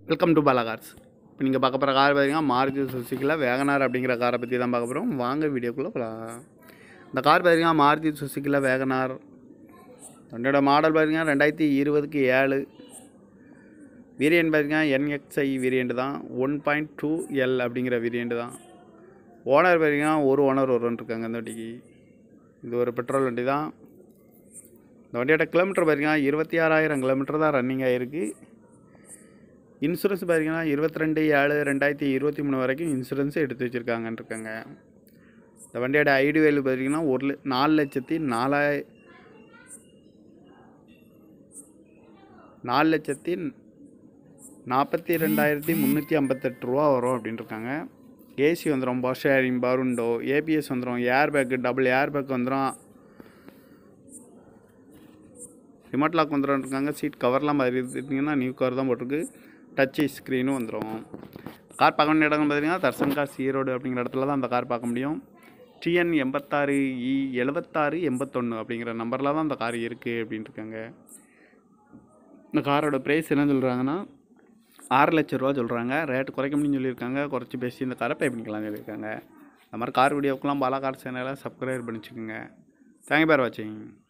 welcome to Bala cars இப்போ நீங்கள் பார்க்க போகிற கார் பார்த்தீங்கன்னா மாருதி சுசுக்கியில் வேகனார் அப்படிங்கிற காரை பற்றி தான் பார்க்க போகிறோம் வாங்க வீடியோக்குள்ளே போகலாம் இந்த கார் பார்த்தீங்கன்னா மாருதி சுசுக்கியில் வேகனார் வண்டியோட மாடல் பார்த்தீங்கன்னா ரெண்டாயிரத்தி இருபதுக்கு ஏழு வேரியண்ட் பார்த்தீங்கன்னா என்எக்ஸ்ஐ வேரியண்ட் தான் ஒன் பாயிண்ட் டூ எல் அப்படிங்கிற வேரியண்ட் தான் ஓனர் பார்த்தீங்கன்னா ஒரு ஓனர் ஒருவன் இருக்காங்க இந்த வண்டிக்கு இது ஒரு பெட்ரோல் வண்டி தான் இந்த வண்டியோட கிலோமீட்டர் பார்த்தீங்கன்னா இருபத்தி ஆறாயிரம் கிலோமீட்டர் தான் ரன்னிங் ஆகிருக்கு இன்சூரன்ஸ் பார்த்தீங்கன்னா இருபத்தி ரெண்டு ஏழு ரெண்டாயிரத்தி இருபத்தி மூணு வரைக்கும் இன்சூரன்ஸ் எடுத்து வச்சுருக்காங்கன்னு இருக்காங்க இந்த வண்டியோட ஐடி வேல்யூ பார்த்தீங்கன்னா ஒரு லட்ச- நாலு லட்சத்தி நாலாய் நாலு லட்சத்தி நாற்பத்தி ரெண்டாயிரத்தி முந்நூற்றி ஐம்பத்தெட்டு ரூபா வரும் அப்படின்னு இருக்காங்க ஏசி வந்துடும் பஸ் ஷேரிங் பருண்டோ ஏபிஎஸ் வந்துடும் air bag double air bag வந்துடும் ரிமோட் லாக் வந்துடும் இருக்காங்க சீட் கவர்லாம் பார்த்துட்டிங்கன்னா நியூ கவர் தான் போட்டிருக்கு டச் ஸ்க்ரீனும் வந்துடும் கார் பார்க்க வேண்டிய இடம்னு பார்த்தீங்கன்னா தர்சன் கார் ஈரோடு அப்படிங்கிற இடத்துல தான் அந்த கார் பார்க்க முடியும் டிஎன் எண்பத்தாறு இ எழுபத்தாறு எண்பத்தொன்று அப்படிங்கிற நம்பரில் தான் அந்த கார் இருக்குது அப்படின்ட்டு இருக்காங்க இந்த காரோட ப்ரைஸ் என்ன சொல்கிறாங்கன்னா ஆறு லட்ச ரூபா சொல்கிறாங்க ரேட் குறைக்க முடியும்னு சொல்லியிருக்காங்க குறைச்சி பேசி இந்த காரை பே பண்ணிக்கலாம்னு சொல்லியிருக்காங்க இந்த மாதிரி கார் வீடியோக்கெலாம் பாலா கார் சேனலை சப்ஸ்கிரைப் பண்ணிச்சுக்கோங்க தேங்க்யூ பேர் வாட்சிங்